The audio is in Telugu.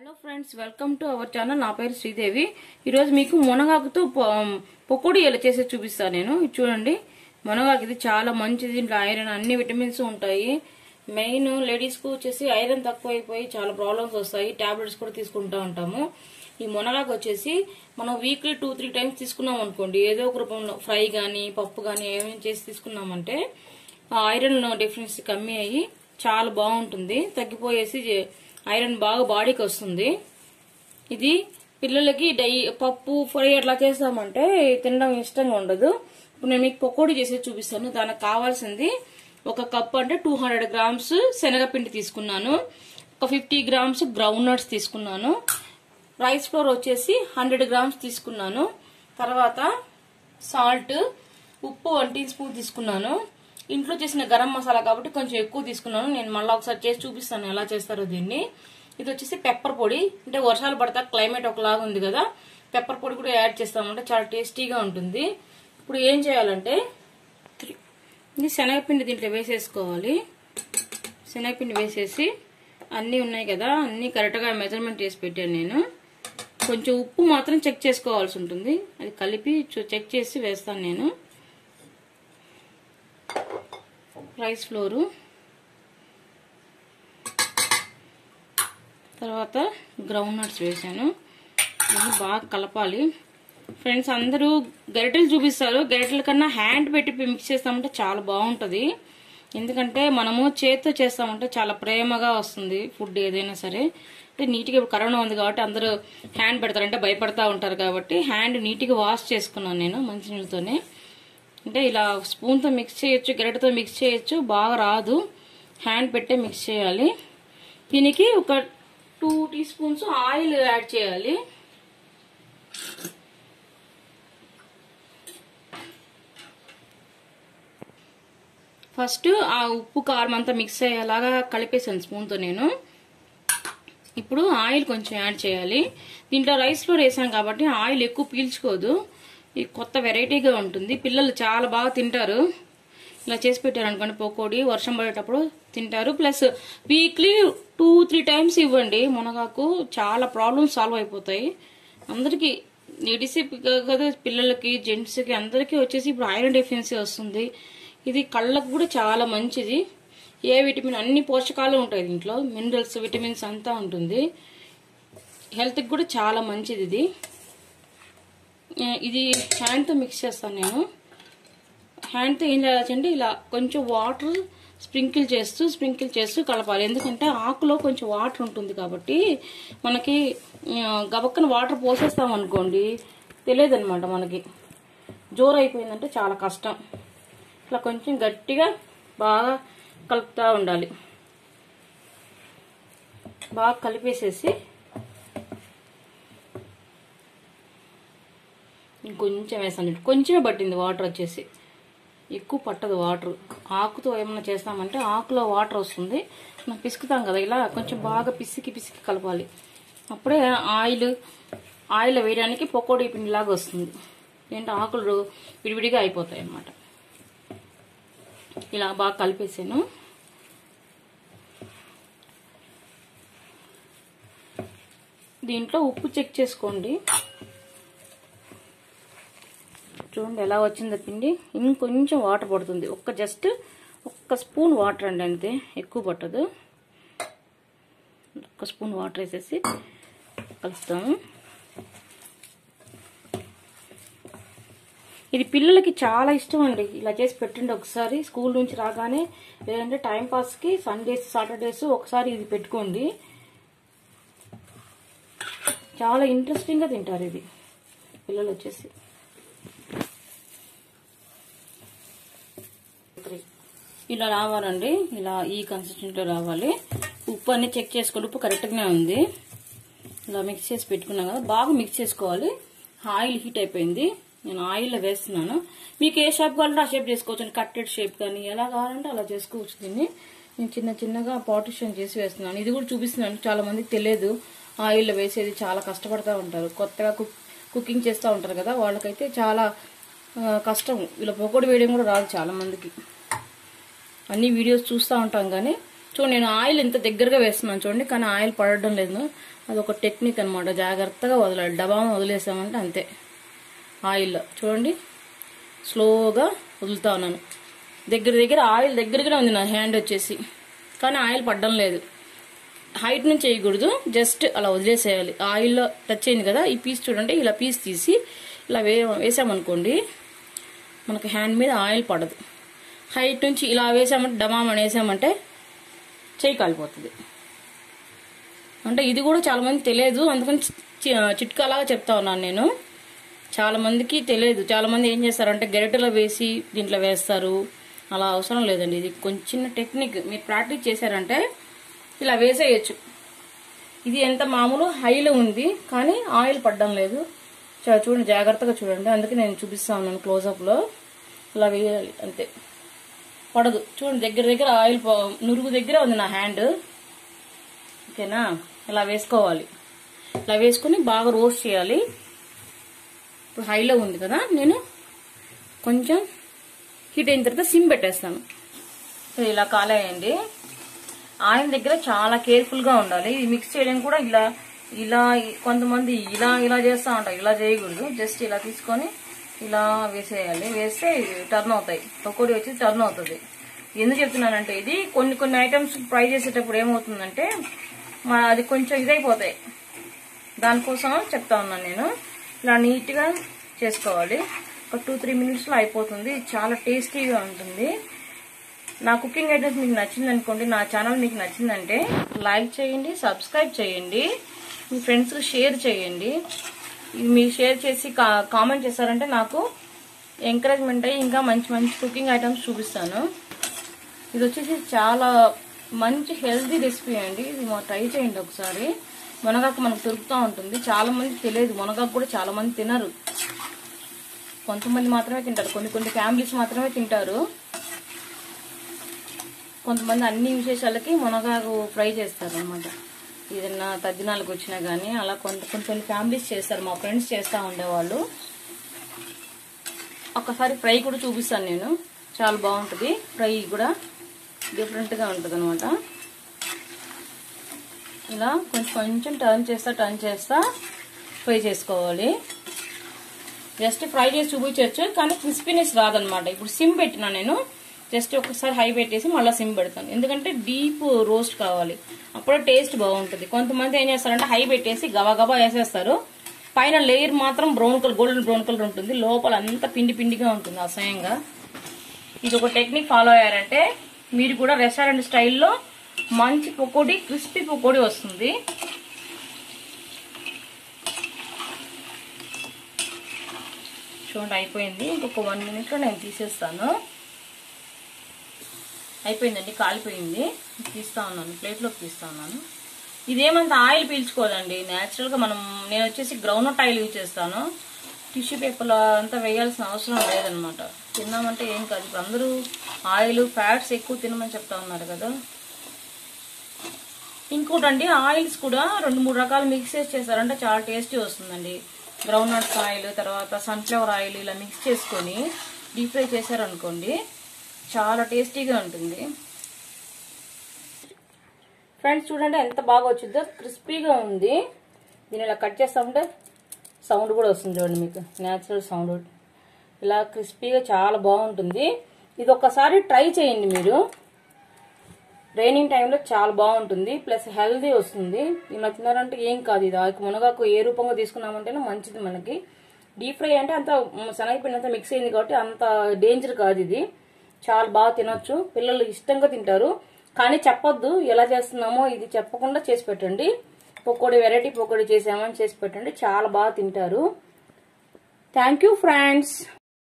hello friends welcome to our channel నా పేరు శ్రీదేవి ఈరోజు మీకు మునగాకుతో పొ- పకోడీ ఎలా చేసే చూపిస్తాను నేను ఇది చూడండి మునగాకు ఇది చాలా మంచిది దీంట్లో ఐరన్ అన్ని విటమిన్స్ ఉంటాయి మెయిన్ లేడీస్ కు వచ్చేసి ఐరన్ తక్కువ అయిపోయి చాలా ప్రాబ్లమ్స్ వస్తాయి టాబ్లెట్స్ కూడా తీసుకుంటా ఉంటాము ఈ మునగాకు వచ్చేసి మనం వీక్లీ టూ త్రీ టైమ్స్ తీసుకున్నాం అనుకోండి ఏదో ఒక రూపంలో ఫ్రై గానీ పప్పు గానీ ఏమేమి చేసి తీసుకున్నామంటే ఆ ఐరన్ డెఫిషియన్సీ కమ్మి అయ్యి చాలా బాగుంటుంది తగ్గిపోయేసి జే- ఐరన్ బాగా బాడీకి వస్తుంది ఇది పిల్లలకి డై పప్పు ఫ్రై అట్లా చేస్తామంటే తినడం ఇష్టంగా ఉండదు ఇప్పుడు నేను మీకు పకోడీ చేసి చూపిస్తాను దానికి కావాల్సింది ఒక కప్ అంటే టూ హండ్రెడ్ గ్రామ్స్ శనగపిండి తీసుకున్నాను ఒక ఫిఫ్టీ గ్రామ్స్ గ్రౌండ్ నట్స్ తీసుకున్నాను రైస్ ఫ్లోర్ వచ్చేసి హండ్రెడ్ గ్రామ్స్ తీసుకున్నాను తర్వాత సాల్ట్ ఉప్పు వన్ టీ స్పూన్ తీసుకున్నాను ఇంట్లో చేసిన గరం మసాలా కాబట్టి కొంచెం ఎక్కువ తీసుకున్నాను నేను మళ్ళీ ఒకసారి చేసి చూపిస్తాను ఎలా చేస్తారో దీన్ని ఇది వచ్చేసి పెప్పర్ పొడి అంటే వర్షాలు పడతా క్లైమేట్ ఒకలాగా ఉంది కదా పెప్పర్ పొడి కూడా యాడ్ చేస్తామంటే చాలా టేస్టీగా ఉంటుంది ఇప్పుడు ఏం చేయాలంటే త్రీ- ఇది శనగపిండి దీంట్లో వేసేసుకోవాలి శనగపిండి వేసేసి అన్నీ ఉన్నాయి కదా అన్నీ కరెక్ట్గా మెజర్మెంట్ చేసి పెట్టాను నేను కొంచెం ఉప్పు మాత్రం చెక్ చేసుకోవాల్సి ఉంటుంది అది కలిపి చూ- చెక్ చేసి వేస్తాను నేను రైస్ ఫ్లోరు తర్వాత గ్రౌండ్ నట్స్ వేసాను ఇవన్నీ బాగా కలపాలి ఫ్రెండ్స్ అందరూ గరిటెలు చూపిస్తారు గరిటెల కన్నా హ్యాండ్ పెట్టి మిక్స్ చేస్తామంటే చాలా బాగుంటుంది ఎందుకంటే మనము చేత్తో చేస్తామంటే చాలా ప్రేమగా వస్తుంది ఫుడ్ ఏదైనా సరే అంటే నీట్గా ఇప్పుడు కరోనా ఉంది కాబట్టి అందరూ హ్యాండ్ పెడతారంటే భయపడతా ఉంటారు కాబట్టి హ్యాండ్ నీట్గా వాష్ చేసుకున్నాను నేను మంచినీళ్ళతోనే అంటే ఇలా స్పూన్తో మిక్స్ చేయొచ్చు గరిటెతో మిక్స్ చేయొచ్చు బాగా రాదు హ్యాండ్ పెట్టే మిక్స్ చేయాలి దీనికి ఒక two tea spoons oil add చేయాలి ఫస్ట్ ఆ ఉప్పు కారం అంతా మిక్స్ అయ్యేలాగా కలిపేసాను స్పూన్తో నేను ఇప్పుడు ఆయిల్ కొంచెం యాడ్ చేయాలి దీంట్లో రైస్ ఫ్లోర్ వేసాం కాబట్టి ఆయిల్ ఎక్కువ పీల్చుకోదు ఇది కొత్త వెరైటీగా ఉంటుంది పిల్లలు చాలా బాగా తింటారు ఇలా చేసి పెట్టారు అనుకోండి పకోడీ వర్షం పడేటప్పుడు తింటారు plus weekly two three times ఇవ్వండి మునగాకు చాలా ప్రాబ్లమ్స్ సాల్వ్ అయిపోతాయి అందరికీ లేడీస్ కదా పిల్లలకి జెంట్స్కి అందరికీ వచ్చేసి ఇప్పుడు ఐరన్ డెఫిషియన్సీ వస్తుంది ఇది కళ్ళకు కూడా చాలా మంచిది ఏ విటమిన్ అన్ని పోషకాలు ఉంటాయి దీంట్లో మినరల్స్ విటమిన్స్ అంతా ఉంటుంది హెల్త్కి కూడా చాలా మంచిది ఇది ఆ, ఇది హ్యాండ్తో మిక్స్ చేస్తాను నేను హ్యాండ్తో ఏం చేయాలంటే ఇలా కొంచెం వాటర్ స్ప్రింకిల్ చేస్తూ స్ప్రింకిల్ చేస్తూ కలపాలి ఎందుకంటే ఆకులో కొంచెం వాటర్ ఉంటుంది కాబట్టి మనకి ఆ, గబక్కన వాటర్ పోసేస్తాం అనుకోండి తెలియదు అనమాట మనకి జోరు అయిపోయిందంటే చాలా కష్టం ఇట్లా కొంచెం గట్టిగా బాగా కలుపుతూ ఉండాలి బాగా కలిపేసేసి ఇంకొంచెం వేసాను కొంచెమే పట్టింది వాటర్ వచ్చేసి ఎక్కువ పట్టదు వాటర్ ఆకుతో ఏమైనా చేస్తామంటే ఆకులో వాటర్ వస్తుంది మనం పిసుకుతాం కదా ఇలా కొంచెం బాగా పిసికి పిసికి కలపాలి అప్పుడే ఆయిల్ ఆయిల్ వేయడానికి పకోడీ పిండిలాగా వస్తుంది ఏంటంటే ఆకులు విడివిడిగా అయిపోతాయి అన్నమాట ఇలా బాగా కలిపేసాను దీంట్లో ఉప్పు చెక్ చేసుకోండి చూడండి ఎలా వచ్చిందో పిండి ఇంకొంచెం వాటర్ పడుతుంది ఒక్క జస్ట్ ఒక్క స్పూన్ వాటర్ అండి అంతే ఎక్కువ పట్టదు ఒక్క స్పూన్ వాటర్ వేసేసి కలుపుతాము ఇది పిల్లలకి చాలా ఇష్టం అండి ఇలా చేసి పెట్టండి ఒకసారి స్కూల్ నుంచి రాగానే లేదంటే టైం పాస్కి సండేస్ సాటర్డేస్ ఒకసారి ఇది పెట్టుకోండి చాలా ఇంట్రెస్టింగ్గా తింటారు ఇది పిల్లలు వచ్చేసి ఇలా రావాలండి ఇలా ఈ కన్సిస్టెంట్లో రావాలి ఉప్పు అన్ని చెక్ చేసుకోండి ఉప్పు కరెక్ట్గానే ఉంది ఇలా మిక్స్ చేసి పెట్టుకున్నాం కదా బాగా మిక్స్ చేసుకోవాలి ఆయిల్ హీట్ అయిపోయింది నేను ఆయిల్లో వేస్తున్నాను మీకు ఏ షేప్ కావాలంటే ఆ షేప్ చేసుకోవచ్చు కట్టెడ్ షేప్ కానీ ఎలా కావాలంటే అలా చేసుకోవచ్చు దీన్ని నేను చిన్న చిన్నగా పార్టిషన్ చేసి వేస్తున్నాను ఇది కూడా చూపిస్తున్నాను చాలా మందికి తెలియదు ఆయిల్లో వేసేది చాలా కష్టపడతా ఉంటారు కొత్తగా కుక్ కుకింగ్ చేస్తూ ఉంటారు కదా వాళ్ళకైతే చాలా ఆ, కష్టం ఇలా పొగడు వేయడం కూడా రాదు చాలా మందికి అన్ని వీడియోస్ చూస్తూ ఉంటాం కానీ చూడండి నేను ఆయిల్ ఇంత దగ్గరగా వేస్తున్నాను చూడండి కానీ ఆయిల్ పడడం లేదు అది ఒక టెక్నిక్ అనమాట జాగ్రత్తగా వదలాలి డబాను వదిలేసామంటే అంతే ఆయిల్ చూడండి స్లోగా వదులుతా ఉన్నాను దగ్గర దగ్గర ఆయిల్ దగ్గరగానే ఉంది నా హ్యాండ్ వచ్చేసి కానీ ఆయిల్ పడడం లేదు హైట్ నుంచి వేయకూడదు జస్ట్ అలా వదిలేసేయాలి ఆయిల్లో టచ్ అయింది కదా ఈ పీస్ చూడండి ఇలా పీస్ తీసి ఇలా వే వేసామనుకోండి మనకి హ్యాండ్ మీద ఆయిల్ పడదు హైట్ నుంచి ఇలా వేసామంటే డమామ్ అని వేసామంటే చేయి కాలిపోతుంది అంటే ఇది కూడా చాలా మంది తెలియదు అందుకని చి- చిట్కాలాగా చెప్తా ఉన్నాను నేను చాలా మందికి తెలియదు చాలా మంది ఏం చేస్తారంటే గరిటెలో వేసి దీంట్లో వేస్తారు అలా అవసరం లేదండి ఇది కొంచెం చిన్న టెక్నిక్ మీరు ప్రాక్టీస్ చేశారంటే ఇలా వేసేయచ్చు ఇది ఎంత మామూలు హైలో ఉంది కానీ ఆయిల్ పడడం లేదు చా- చూడండి జాగ్రత్తగా చూడండి అందుకే నేను చూపిస్తా ఉన్నాను క్లోజప్లో ఇలా వేయాలి అంతే పడదు చూడండి దగ్గర దగ్గర ఆయిల్ పో- నురుగు దగ్గర ఉంది నా హ్యాండ్ ఓకేనా ఇలా వేసుకోవాలి ఇలా వేసుకుని బాగా రోస్ట్ చేయాలి ఇప్పుడు హైలో ఉంది కదా నేను కొంచెం హీట్ అయిన తర్వాత సిమ్ పెట్టేస్తాను సో ఇలా కాలేయండి ఆయన దగ్గర చాలా కేర్ఫుల్ గా ఉండాలి ఇది మిక్స్ చేయడం కూడా ఇలా ఇలా కొంతమంది ఇలా ఇలా చేస్తా ఉంటారు ఇలా చేయకూడదు జస్ట్ ఇలా తీసుకొని ఇలా వేసేయాలి వేస్తే టర్న్ అవుతాయి పకోడీ వచ్చి టర్న్ అవుతుంది ఎందుకు చెప్తున్నానంటే ఇది కొన్ని కొన్ని ఐటమ్స్ ఫ్రై చేసేటప్పుడు ఏమవుతుందంటే మా అది కొంచెం ఇదైపోతాయి దానికోసం చెప్తా ఉన్నాను నేను ఇలా నీట్గా చేసుకోవాలి ఒక టూ త్రీ మినిట్స్లో అయిపోతుంది ఇది చాలా టేస్టీగా ఉంటుంది నా కుకింగ్ ఐటమ్స్ మీకు నచ్చింది అనుకోండి నా ఛానల్ మీకు నచ్చిందంటే లైక్ చేయండి సబ్స్క్రైబ్ చేయండి మీ ఫ్రెండ్స్కి షేర్ చేయండి ఇది మీరు షేర్ చేసి కా- కామెంట్ చేశారంటే నాకు ఎంకరేజ్మెంట్ అయ్యి ఇంకా మంచి మంచి కుకింగ్ ఐటమ్స్ చూపిస్తాను ఇది వచ్చేసి చాలా మంచి హెల్తీ రెసిపీ అండి ఇది మా ట్రై చేయండి ఒకసారి మునగాకు మనకు దొరుకుతూ ఉంటుంది చాలా మంది తెలియదు మునగాకు కూడా చాలా మంది తినరు కొంతమంది మాత్రమే తింటారు కొన్ని కొన్ని ఫ్యామిలీస్ మాత్రమే తింటారు కొంతమంది అన్ని విశేషాలకి మునగాకు ఫ్రై చేస్తారు అనమాట ఏదన్నా తద్దినాలకు వచ్చినా కానీ అలా కొంత కొన్ని కొన్ని ఫ్యామిలీస్ చేస్తారు మా ఫ్రెండ్స్ చేస్తూ ఉండేవాళ్ళు ఒక్కసారి ఫ్రై కూడా చూపిస్తాను నేను చాలా బాగుంటుంది ఫ్రై కూడా డిఫరెంట్గా ఉంటుంది అనమాట ఇలా కొంచెం కొంచెం టర్న్ చేస్తా టర్న్ చేస్తా ఫ్రై చేసుకోవాలి జస్ట్ ఫ్రై చేసి చూపించవచ్చు కానీ క్రిస్పీనెస్ రాదనమాట ఇప్పుడు సిమ్ పెట్టినా నేను జస్ట్ ఒకసారి హై పెట్టేసి మళ్ళీ సిమ్ పెడతాను ఎందుకంటే డీప్ రోస్ట్ కావాలి అప్పుడే టేస్ట్ బాగుంటుంది కొంతమంది ఏం చేస్తారంటే హై పెట్టేసి గబా గబా వేసేస్తారు పైన లేయర్ మాత్రం brown colour golden brown colour ఉంటుంది లోపల అంతా పిండి పిండిగా ఉంటుంది అసహ్యంగా ఇది ఒక టెక్నిక్ ఫాలో అయ్యారంటే మీరు కూడా రెస్టారెంట్ స్టైల్లో మంచి పకోడీ క్రిస్పీ పకోడీ వస్తుంది చూడండి అయిపోయింది ఇంకొక వన్ మినిట్లో నేను తీసేస్తాను అయిపోయిందండి కాలిపోయింది తీస్తా ఉన్నాను ప్లేట్లోకి తీస్తా ఉన్నాను ఇదేమంత ఆయిల్ పీల్చుకోదండి న్యాచురల్గా మనం నేను వచ్చేసి గ్రౌండ్నట్ ఆయిల్ యూజ్ చేస్తాను టిష్యూ పేపర్లో అంతా వేయాల్సిన అవసరం లేదనమాట తిన్నామంటే ఏం కాదు ఇప్పుడు అందరూ ఆయిల్ ఫ్యాట్స్ ఎక్కువ తినమని చెప్తా ఉన్నారు కదా ఇంకోటండి ఆయిల్స్ కూడా రెండు మూడు రకాలు మిక్స్ చేసి చేశారంటే చాలా టేస్టీ వస్తుందండి గ్రౌండ్ నట్స్ ఆయిల్ తర్వాత సన్ఫ్లవర్ ఆయిల్ ఇలా మిక్స్ చేసుకొని డీప్ ఫ్రై చేశారనుకోండి చాలా టేస్టీగా ఉంటుంది ఫ్రెండ్స్ చూడండి ఎంత బాగా వచ్చిందో క్రిస్పీగా ఉంది దీన్ని ఇలా కట్ చేస్తామంటే సౌండ్ కూడా వస్తుంది చూడండి మీకు న్యాచురల్ సౌండ్ ఇలా క్రిస్పీగా చాలా బాగుంటుంది ఇది ఒక్కసారి ట్రై చేయండి మీరు రైనింగ్ టైంలో చాలా బాగుంటుంది ప్లస్ హెల్దీ వస్తుంది ఇలా తిన్నారంటే ఏం కాదు ఇది ఆకు మునగాకు ఏ రూపంగా తీసుకున్నామంటేనే మంచిది మనకి డీప్ ఫ్రై అంటే అంత శనగపిండి అంతా మిక్స్ అయింది కాబట్టి అంత డేంజర్ కాదు ఇది చాలా బాగా తినొచ్చు పిల్లలు ఇష్టంగా తింటారు కానీ చెప్పొద్దు ఎలా చేస్తున్నామో ఇది చెప్పకుండా చేసి పెట్టండి పకోడీ వెరైటీ పకోడీ చేసామని చేసి పెట్టండి చాలా బాగా తింటారు థ్యాంక్ యూ ఫ్రెండ్స్